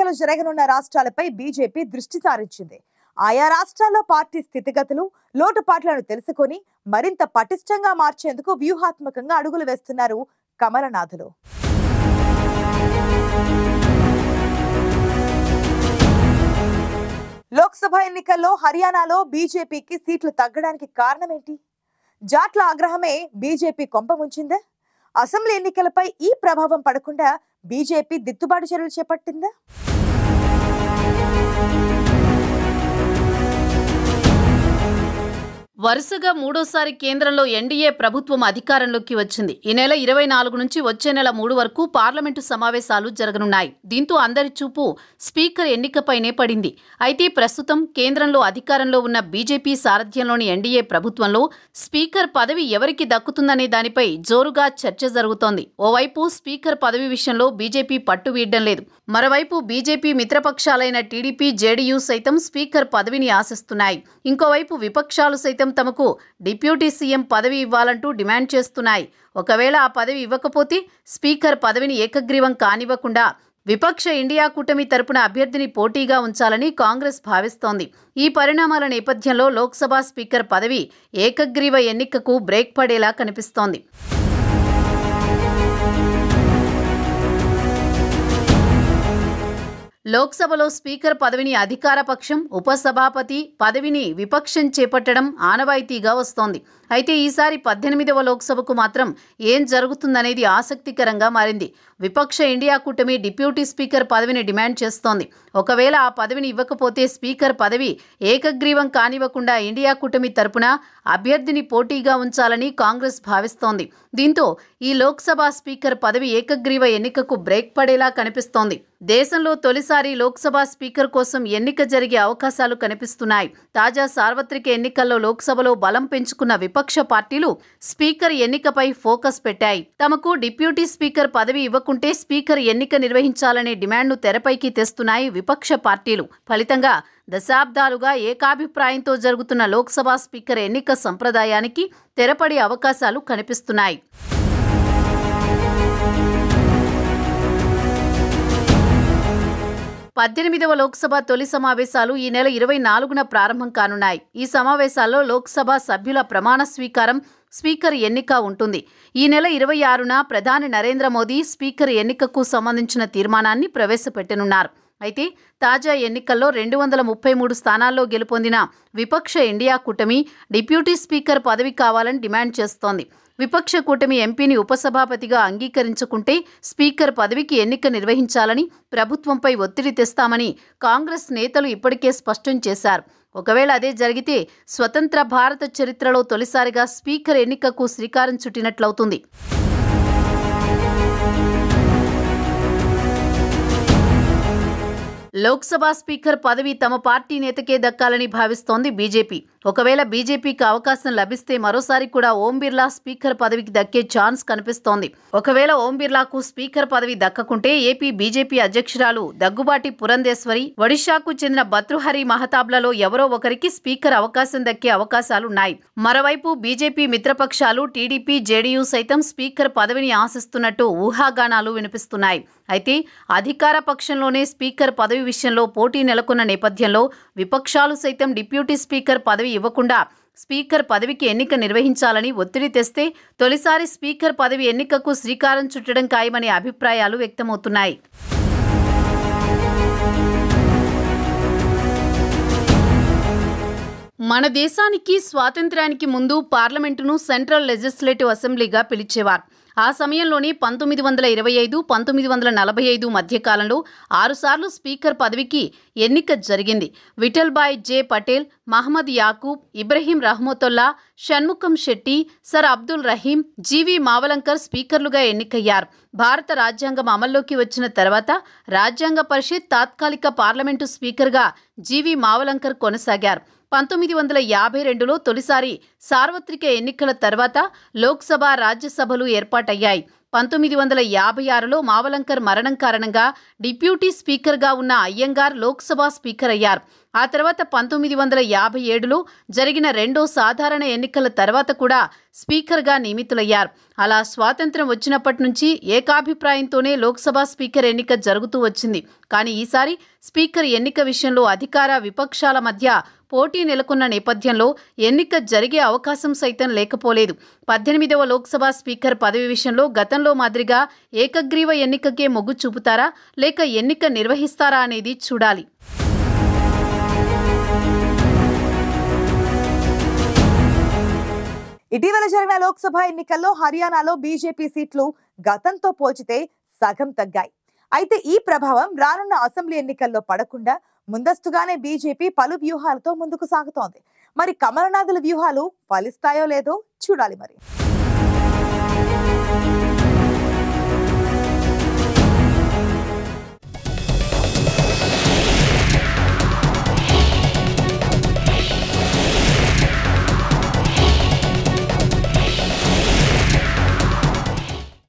ఎన్నికలు జరగనున్న రాష్ట్రాలపై బీజేపీ దృష్టి సారించింది ఆయా రాష్ట్రాల్లో పార్టీ స్థితిగతులు లోటుపాట్లను తెలుసుకొని మరింత పటిష్టంగా మార్చేందుకు వ్యూహాత్మకంగా అడుగులు వేస్తున్నారు కమలనాథులు లోక్సభ ఎన్నికల్లో హర్యానాలో బీజేపీకి సీట్లు తగ్గడానికి కారణమేంటి జాట్ల ఆగ్రహమే బీజేపీ కొంపముంచిందా అసెంబ్లీ ఎన్నికలపై ఈ ప్రభావం పడకుండా బీజేపీ దిద్దుబాటు చర్యలు చేపట్టిందా వరుసగా మూడోసారి కేంద్రంలో ఎన్డీఏ ప్రభుత్వం అధికారంలోకి వచ్చింది ఈ నెల ఇరవై నాలుగు నుంచి వచ్చే నెల మూడు వరకు పార్లమెంటు సమావేశాలు జరగనున్నాయి దీంతో అందరి చూపు స్పీకర్ ఎన్నికపైనే పడింది అయితే ప్రస్తుతం కేంద్రంలో అధికారంలో ఉన్న బీజేపీ సారథ్యంలోని ఎన్డీఏ ప్రభుత్వంలో స్పీకర్ పదవి ఎవరికి దక్కుతుందనే దానిపై జోరుగా చర్చ జరుగుతోంది ఓవైపు స్పీకర్ పదవి విషయంలో బీజేపీ పట్టు వీడడం లేదు మరోవైపు బీజేపీ మిత్రపక్షాలైన టీడీపీ జేడీయూ సైతం స్పీకర్ పదవిని ఆశిస్తున్నాయి ఇంకోవైపు విపక్షాలు సైతం తమకు డిప్యూటీ సీఎం పదవి ఇవ్వాలంటూ డిమాండ్ చేస్తున్నాయి ఒకవేళ ఆ పదవి ఇవ్వకపోతే స్పీకర్ పదవిని ఏకగ్రీవం కానివ్వకుండా విపక్ష ఇండియా కూటమి తరపున అభ్యర్థిని పోటీగా ఉంచాలని కాంగ్రెస్ భావిస్తోంది ఈ పరిణామాల నేపథ్యంలో లోక్సభ స్పీకర్ పదవి ఏకగ్రీవ ఎన్నికకు బ్రేక్ పడేలా కనిపిస్తోంది లోక్సభలో స్పీకర్ పదవిని అధికార పక్షం ఉపసభాపతి పదవిని విపక్షం చేపట్టడం ఆనవాయితీగా వస్తోంది అయితే ఈసారి పద్దెనిమిదవ లోక్సభకు మాత్రం ఏం జరుగుతుందనేది ఆసక్తికరంగా మారింది విపక్ష ఇండియా కూటమి డిప్యూటీ స్పీకర్ పదవిని డిమాండ్ చేస్తోంది ఒకవేళ ఆ పదవిని ఇవ్వకపోతే స్పీకర్ పదవి ఏకగ్రీవం కానివ్వకుండా ఇండియా కూటమి తరపున అభ్యర్థిని పోటీగా ఉంచాలని కాంగ్రెస్ భావిస్తోంది దీంతో ఈ లోక్సభ స్పీకర్ పదవి ఏకగ్రీవ ఎన్నికకు బ్రేక్ పడేలా కనిపిస్తోంది దేశంలో తొలిసారి లోక్సభ స్పీకర్ కోసం ఎన్నిక జరిగే అవకాశాలు కనిపిస్తున్నాయి తాజా సార్వత్రిక ఎన్నికల్లో లోక్సభలో బలం పెంచుకున్న విపక్ష పార్టీలు స్పీకర్ ఎన్నికపై ఫోకస్ పెట్టాయి తమకు డిప్యూటీ స్పీకర్ పదవి ఇవ్వకుంటే స్పీకర్ ఎన్నిక నిర్వహించాలనే డిమాండ్ను తెరపైకి తెస్తున్నాయి విపక్ష పార్టీలు ఫలితంగా దశాబ్దాలుగా ఏకాభిప్రాయంతో జరుగుతున్న లోక్సభ స్పీకర్ ఎన్నిక సంప్రదాయానికి తెరపడే అవకాశాలు కనిపిస్తున్నాయి పద్దెనిమిదవ లోక్సభ తొలి సమావేశాలు ఈ నెల ఇరవై నాలుగున ప్రారంభం కానున్నాయి ఈ సమావేశాల్లో లోక్సభ సభ్యుల ప్రమాణ స్వీకారం స్పీకర్ ఎన్నిక ఉంటుంది ఈ నెల ఇరవై ఆరున ప్రధాని నరేంద్ర మోదీ స్పీకర్ ఎన్నికకు సంబంధించిన తీర్మానాన్ని ప్రవేశపెట్టనున్నారు అయితే తాజా ఎన్నికల్లో రెండు వందల ముప్పై మూడు స్థానాల్లో గెలుపొందిన విపక్ష ఇండియా కూటమి డిప్యూటీ స్పీకర్ పదవి కావాలని డిమాండ్ చేస్తోంది విపక్ష కూటమి ఎంపీని ఉపసభాపతిగా అంగీకరించుకుంటే స్పీకర్ పదవికి ఎన్నిక నిర్వహించాలని ప్రభుత్వంపై ఒత్తిడి తెస్తామని కాంగ్రెస్ నేతలు ఇప్పటికే స్పష్టం చేశారు ఒకవేళ అదే జరిగితే స్వతంత్ర భారత చరిత్రలో తొలిసారిగా స్పీకర్ ఎన్నికకు శ్రీకారం చుట్టినట్లవుతుంది లోక్సభ స్పీకర్ పదవి తమ పార్టీ నేతకే దక్కాలని భావిస్తోంది బీజేపీ ఒకవేళ బీజేపీకి అవకాశం లభిస్తే మరోసారి కూడా ఓం బిర్లా స్పీకర్ పదవికి దక్కే ఛాన్స్ కనిపిస్తోంది ఒకవేళ ఓం బిర్లాకు స్పీకర్ పదవి దక్కకుంటే ఏపీ బీజేపీ అధ్యక్షురాలు దగ్గుబాటి పురంధేశ్వరి ఒడిశాకు చెందిన భతృహరి మహతాబ్లలో ఎవరో ఒకరికి స్పీకర్ అవకాశం దక్కే అవకాశాలున్నాయి మరోవైపు బీజేపీ మిత్రపక్షాలు టీడీపీ జేడీయూ సైతం స్పీకర్ పదవిని ఆశిస్తున్నట్టు ఊహాగానాలు వినిపిస్తున్నాయి అయితే అధికార పక్షంలోనే స్పీకర్ పదవి విషయంలో పోటీ నెలకొన్న నేపథ్యంలో విపక్షాలు సైతం డిప్యూటీ స్పీకర్ పదవి ఇవ్వకుండా స్పీకర్ పదవికి ఎన్నిక నిర్వహించాలని ఒత్తిడి తెస్తే తొలిసారి స్పీకర్ పదవి ఎన్నికకు శ్రీకారం చుట్టడం ఖాయమనే అభిప్రాయాలు వ్యక్తమవుతున్నాయి మన దేశానికి స్వాతంత్ర్యానికి ముందు పార్లమెంటును సెంట్రల్ లెజిస్లేటివ్ అసెంబ్లీగా పిలిచేవారు ఆ సమయంలోనే పంతొమ్మిది వందల ఇరవై ఐదు పంతొమ్మిది వందల నలభై ఐదు మధ్యకాలంలో ఆరుసార్లు స్పీకర్ పదవికి ఎన్నిక జరిగింది Vithalbhai J Patel Mohammed Yakub Ibrahim Rahimtoola Shanmukham Chetty sir Abdul Rahim GV Mavalankar స్పీకర్లుగా ఎన్నికయ్యారు భారత రాజ్యాంగం అమల్లోకి వచ్చిన తర్వాత రాజ్యాంగ పరిషత్ తాత్కాలిక పార్లమెంటు స్పీకర్గా జీవి మావలంకర్ కొనసాగారు పంతొమ్మిది వందల యాభై రెండులో తొలిసారి సార్వత్రిక ఎన్నికల తర్వాత లోక్సభ రాజ్యసభలు ఏర్పాటయ్యాయి పంతొమ్మిది వందల యాభై ఆరులో మావలంకర్ మరణం కారణంగా డిప్యూటీ స్పీకర్గా ఉన్న అయ్యంగార్ లోక్సభ స్పీకర్ అయ్యారు ఆ తర్వాత పంతొమ్మిది వందల యాభై ఏడులో జరిగిన రెండో సాధారణ ఎన్నికల తర్వాత కూడా స్పీకర్గా నియమితులయ్యారు అలా స్వాతంత్ర్యం వచ్చినప్పటి నుంచి ఏకాభిప్రాయంతోనే లోక్సభ స్పీకర్ ఎన్నిక జరుగుతూ వచ్చింది కానీ ఈసారి స్పీకర్ ఎన్నిక విషయంలో అధికార విపక్షాల మధ్య పోటీ నెలకొన్న నేపథ్యంలో ఎన్నిక జరిగే అవకాశం సైతం లేకపోలేదు పద్దెనిమిదవ లోక్సభ స్పీకర్ పదవి విషయంలో గతంలో మాదిరిగా ఏకగ్రీవ ఎన్నికకే మొగ్గు చూపుతారా లేక ఎన్నిక నిర్వహిస్తారా అనేది చూడాలి ఇటీవల జరిగిన లోక్సభ ఎన్నికల్లో హర్యానాలో బీజేపీ సీట్లు గతంతో పోల్చితే సగం తగ్గాయి అయితే ఈ ప్రభావం రానున్న అసెంబ్లీ ఎన్నికల్లో పడకుండా ముందస్తుగానే బీజేపీ పలు వ్యూహాలతో ముందుకు సాగుతోంది మరి కమలనాథుల వ్యూహాలు ఫలిస్తాయో లేదో చూడాలి మరి